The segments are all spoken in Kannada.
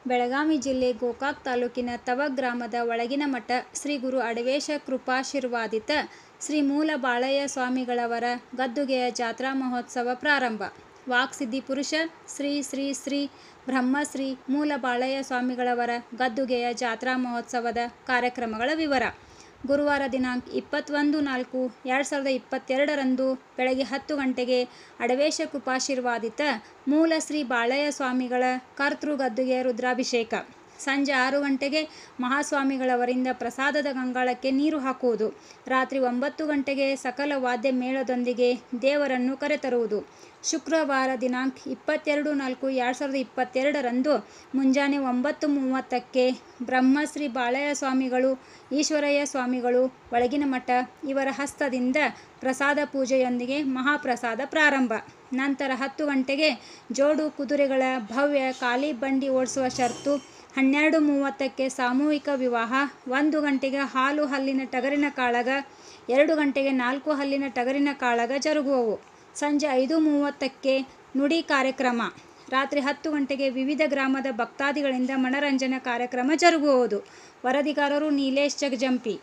ಬೆಳಗಾವಿ ಜಿಲ್ಲೆ ಗೋಕಾಕ್ ತಾಲೂಕಿನ ತವಗ್ ಗ್ರಾಮದ ಒಳಗಿನ ಮಠ ಶ್ರೀ ಗುರು ಅಡವೇಶ ಕೃಪಾಶೀರ್ವಾದಿತ ಶ್ರೀ ಮೂಲ ಬಾಳಯ್ಯ ಸ್ವಾಮಿಗಳವರ ಗದ್ದುಗೆಯ ಜಾತ್ರಾ ಮಹೋತ್ಸವ ಪ್ರಾರಂಭ ವಾಕ್ಸಿದ್ಧಿ ಪುರುಷ ಶ್ರೀ ಶ್ರೀ ಶ್ರೀ ಬ್ರಹ್ಮಶ್ರೀ ಮೂಲ ಬಾಳಯ್ಯ ಸ್ವಾಮಿಗಳವರ ಗದ್ದುಗೆಯ ಜಾತ್ರಾ ಮಹೋತ್ಸವದ ಕಾರ್ಯಕ್ರಮಗಳ ವಿವರ ಗುರುವಾರ ದಿನಾಂಕ ಇಪ್ಪತ್ತೊಂದು ನಾಲ್ಕು ಎರಡು ಸಾವಿರದ ಇಪ್ಪತ್ತೆರಡರಂದು ಬೆಳಗ್ಗೆ ಹತ್ತು ಗಂಟೆಗೆ ಅಡವೇಶ ಕೃಪಾಶೀರ್ವಾದಿತ ಮೂಲ ಶ್ರೀ ಬಾಳಯ್ಯ ಸ್ವಾಮಿಗಳ ಕರ್ತೃ ಗದ್ದುಗೆಯ ರುದ್ರಾಭಿಷೇಕ ಸಂಜೆ ಆರು ಗಂಟೆಗೆ ಮಹಾಸ್ವಾಮಿಗಳವರಿಂದ ಪ್ರಸಾದದ ಗಂಗಾಳಕ್ಕೆ ನೀರು ಹಾಕುವುದು ರಾತ್ರಿ ಒಂಬತ್ತು ಗಂಟೆಗೆ ಸಕಲ ವಾದ್ಯ ಮೇಳದೊಂದಿಗೆ ದೇವರನ್ನು ಕರೆತರುವುದು ಶುಕ್ರವಾರ ದಿನಾಂಕ ಇಪ್ಪತ್ತೆರಡು ನಾಲ್ಕು ಎರಡು ಸಾವಿರದ ಇಪ್ಪತ್ತೆರಡರಂದು ಮುಂಜಾನೆ ಒಂಬತ್ತು ಮೂವತ್ತಕ್ಕೆ ಬ್ರಹ್ಮಶ್ರೀ ಬಾಳಯ್ಯ ಸ್ವಾಮಿಗಳು ಈಶ್ವರಯ್ಯ ಸ್ವಾಮಿಗಳು ಒಳಗಿನ ಮಠ ಇವರ ಹಸ್ತದಿಂದ ಪ್ರಸಾದ ಪೂಜೆಯೊಂದಿಗೆ ಮಹಾಪ್ರಸಾದ ಪ್ರಾರಂಭ ನಂತರ ಹತ್ತು ಗಂಟೆಗೆ ಜೋಡು ಕುದುರೆಗಳ ಭವ್ಯ ಖಾಲಿ ಬಂಡಿ ಓಡಿಸುವ ಷರತ್ತು ಹನ್ನೆರಡು ಮೂವತ್ತಕ್ಕೆ ಸಾಮೂಹಿಕ ವಿವಾಹ ಒಂದು ಗಂಟೆಗೆ ಹಾಲು ಹಲ್ಲಿನ ಟಗರಿನ ಕಾಳಗ ಎರಡು ಗಂಟೆಗೆ ನಾಲ್ಕು ಹಲ್ಲಿನ ಟಗರಿನ ಕಾಳಗ ಜರುಗುವವು ಸಂಜೆ ಐದು ಮೂವತ್ತಕ್ಕೆ ನುಡಿ ಕಾರ್ಯಕ್ರಮ ರಾತ್ರಿ ಹತ್ತು ಗಂಟೆಗೆ ವಿವಿಧ ಗ್ರಾಮದ ಭಕ್ತಾದಿಗಳಿಂದ ಮನರಂಜನಾ ಕಾರ್ಯಕ್ರಮ ಜರುಗುವುದು ವರದಿಗಾರರು ನೀಲೇಶ್ ಜಗಜಂಪಿ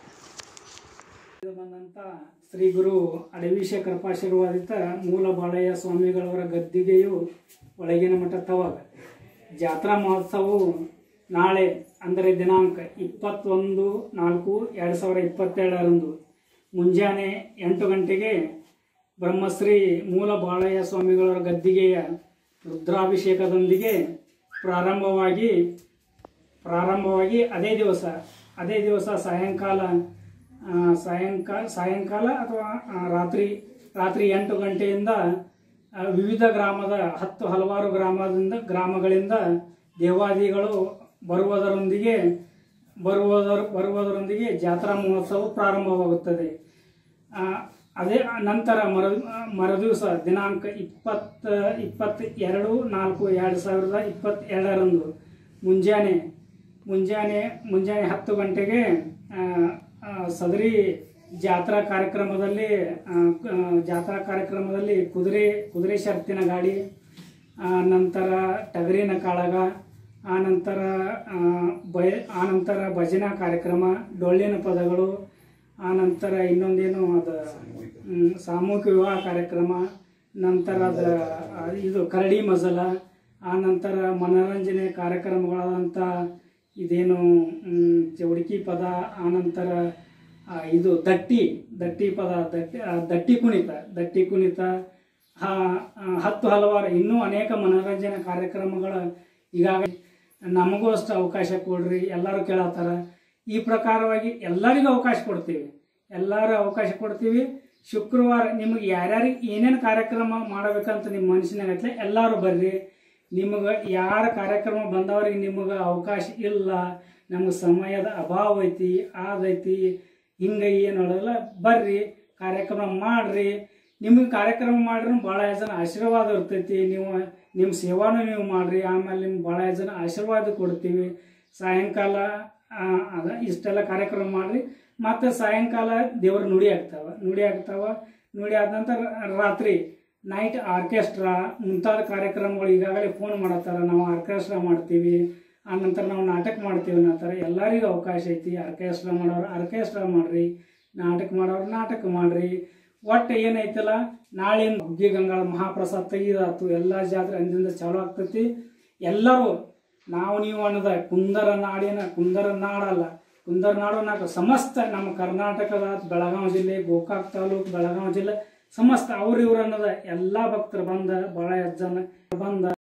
ಬಂದಂಥ ಶ್ರೀ ಗುರು ಅಡವೀಶ ಕೃಪಾಶೀರ್ವಾದಿತ ಮೂಲ ಬಾಳಯ್ಯ ಸ್ವಾಮಿಗಳವರ ಗದ್ದಿಗೆಯು ಒಳಗಿನ ಮಠ ತವಾಗ ಜಾತ್ರಾ ಮಹೋತ್ಸವವು ನಾಳೆ ಅಂದರೆ ದಿನಾಂಕ ಇಪ್ಪತ್ತೊಂದು ನಾಲ್ಕು ಎರಡು ಸಾವಿರ ಇಪ್ಪತ್ತೆರಡರಂದು ಮುಂಜಾನೆ ಎಂಟು ಗಂಟೆಗೆ ಬ್ರಹ್ಮಶ್ರೀ ಮೂಲ ಬಾಳಯ್ಯ ಸ್ವಾಮಿಗಳವರ ಗದ್ದಿಗೆಯ ರುದ್ರಾಭಿಷೇಕದೊಂದಿಗೆ ಪ್ರಾರಂಭವಾಗಿ ಪ್ರಾರಂಭವಾಗಿ ಅದೇ ದಿವಸ ಅದೇ ದಿವಸ ಸಾಯಂಕಾಲ ಆ, ಸಾಯಂಕಾಲ ಸಾಯಂಕಾಲ ಅಥವಾ ಆ, ರಾತ್ರಿ ರಾತ್ರಿ ಎಂಟು ಗಂಟೆಯಿಂದ ಆ, ವಿವಿಧ ಗ್ರಾಮದ ಹತ್ತು ಹಲವಾರು ಗ್ರಾಮದಿಂದ ಗ್ರಾಮಗಳಿಂದ ದೇವಾದಿಗಳು ಬರುವುದರೊಂದಿಗೆ ಬರುವುದರ ಬರುವುದರೊಂದಿಗೆ ಜಾತ್ರಾ ಮಹೋತ್ಸವ ಪ್ರಾರಂಭವಾಗುತ್ತದೆ ಆ, ಅದೇ ನಂತರ ಮರು ಮರುದಿವಸ ದಿನಾಂಕ ಇಪ್ಪತ್ತ ಇಪ್ಪತ್ತ ಎರಡು ನಾಲ್ಕು ಎರಡು ಸಾವಿರದ ಇಪ್ಪತ್ತೆರಡರಂದು ಮುಂಜಾನೆ ಮುಂಜಾನೆ ಮುಂಜಾನೆ ಹತ್ತು ಗಂಟೆಗೆ ಆ, ಆ, ಸದರಿ ಜಾತ್ರಾ ಕಾರ್ಯಕ್ರಮದಲ್ಲಿ ಆ, ಆ, ಜಾತ್ರಾ ಕಾರ್ಯಕ್ರಮದಲ್ಲಿ ಕುದುರೆ ಕುದುರೆ ಶರ್ತಿನ ಗಾಡಿ ಆ, ನಂತರ ಟಗರಿನ ಕಾಳಗ ಆ ನಂತರ ಆ, ಬಯ ಆ ನಂತರ ಭಜನಾ ಕಾರ್ಯಕ್ರಮ ಡೊಳ್ಳಿನ ಪದಗಳು ಆ ನಂತರ ಇನ್ನೊಂದೇನು ಅದು ಹ್ಮ್, ಸಾಮೂಹಿಕ ವಿವಾಹ ಕಾರ್ಯಕ್ರಮ ನಂತರ ಅದ ಆ, ಇದು ಕರಡಿ ಮಜಲ ಆ ನಂತರ ಮನೋರಂಜನೆ ಕಾರ್ಯಕ್ರಮಗಳಾದಂಥ ಇದೇನು ಹ್ಮ್, ಚೌಡಿಕಿ ಪದ ಆ ನಂತರ ಆ, ಇದು ದಟ್ಟಿ ದಟ್ಟಿ ಪದ ದಟ್ಟಿ ಆ, ದಟ್ಟಿ ಕುಣಿತ ದಟ್ಟಿ ಕುಣಿತ ಆ, ಆ, ಹತ್ತು ಹಲವಾರು ಇನ್ನೂ ಅನೇಕ ಮನೋರಂಜನಾ ಕಾರ್ಯಕ್ರಮಗಳ ಈಗಾಗಲೇ ನಮಗೂ ಅಷ್ಟು ಅವಕಾಶ ಕೊಡ್ರಿ ಎಲ್ಲರೂ ಕೇಳತ್ತಾರ ಈ ಪ್ರಕಾರವಾಗಿ ಎಲ್ಲರಿಗೂ ಅವಕಾಶ ಕೊಡ್ತೀವಿ ಎಲ್ಲರೂ ಅವಕಾಶ ಕೊಡ್ತೀವಿ ಶುಕ್ರವಾರ ನಿಮಗೆ ಯಾರ್ಯಾರಿಗೆ ಏನೇನು ಕಾರ್ಯಕ್ರಮ ಮಾಡಬೇಕಂತ ನಿಮ್ಮ ಮನಸ್ಸಿನಾಗತ್ಲೆ ಎಲ್ಲರೂ ಬರ್ರಿ ನಿಮಗೆ ಯಾರ ಕಾರ್ಯಕ್ರಮ ಬಂದವ್ರಿಗೆ ನಿಮಗೆ ಅವಕಾಶ ಇಲ್ಲ ನಮಗೆ ಸಮಯದ ಅಭಾವ ಐತಿ ಅದೈತಿ ಹಿಂಗೆ ಏನು ಹೇಳೋಲ್ಲ ಬರ್ರಿ ಕಾರ್ಯಕ್ರಮ ಮಾಡ್ರಿ ನಿಮಗೆ ಕಾರ್ಯಕ್ರಮ ಮಾಡ್ರೂ ಭಾಳ ಜನ ಆಶೀರ್ವಾದ ಇರ್ತೈತಿ ನೀವು ನಿಮ್ಮ ಸೇವಾನು ನೀವು ಮಾಡ್ರಿ ಆಮೇಲೆ ನಿಮ್ಗೆ ಭಾಳ ಜನ ಆಶೀರ್ವಾದ ಕೊಡ್ತೀವಿ ಸಾಯಂಕಾಲ ಆ, ಅದ ಇಷ್ಟೆಲ್ಲ ಕಾರ್ಯಕ್ರಮ ಮಾಡ್ರಿ ಮತ್ತು ಸಾಯಂಕಾಲ ದೇವ್ರ ನುಡಿ ಆಗ್ತಾವ ನುಡಿ ಆಗ್ತಾವ ನುಡಿ ಆದ ನಂತರ ರಾತ್ರಿ ನೈಟ್ ಆರ್ಕೆಸ್ಟ್ರಾ ಮುಂತಾದ ಕಾರ್ಯಕ್ರಮಗಳು ಈಗಾಗಲೇ ಫೋನ್ ಮಾಡತ್ತಾರ ನಾವು ಆರ್ಕೆಸ್ಟ್ರಾ ಮಾಡ್ತೀವಿ ಆ ನಂತರ ನಾವು ನಾಟಕ ಮಾಡ್ತೀವಿ ಅನ್ನತ್ತಾರೆ ಎಲ್ಲರಿಗೂ ಅವಕಾಶ ಐತಿ ಆರ್ಕೆಸ್ಟ್ರಾ ಮಾಡೋರು ಆರ್ಕೆಸ್ಟ್ರಾ ಮಾಡ್ರಿ ನಾಟಕ ಮಾಡೋರು ನಾಟಕ ಮಾಡ್ರಿ ಒಟ್ಟು ಏನೈತಲ್ಲ ನಾಳಿಂದ ಹುಗ್ಗಿ ಗಂಗಾಳ ಮಹಾಪ್ರಸಾದ ತೆಗಿದಾತು ಎಲ್ಲ ಜಾತ್ರೆ ಅಂದಿಂದ ಚಾಲು ಆಗ್ತೈತಿ ಎಲ್ಲರೂ ನಾವು ನೀವು ಅನ್ನೋದ ಕುಂದರ ನಾಡಿನ ಕುಂದರ ನಾಡಲ್ಲ ಕುಂದರ ನಾಡು ನಾಲ್ಕು ಸಮಸ್ತ ನಮ್ಮ ಕರ್ನಾಟಕದ ಬೆಳಗಾವಿ ಜಿಲ್ಲೆ ಗೋಕಾಕ್ ತಾಲೂಕು ಬೆಳಗಾವಿ ಜಿಲ್ಲೆ ಸಮಸ್ತ ಅವ್ರ ಇವ್ರು ಅನ್ನೋದ ಎಲ್ಲ ಭಕ್ತರು ಬಂದ ಭಾಳ ಜನ ಬಂದ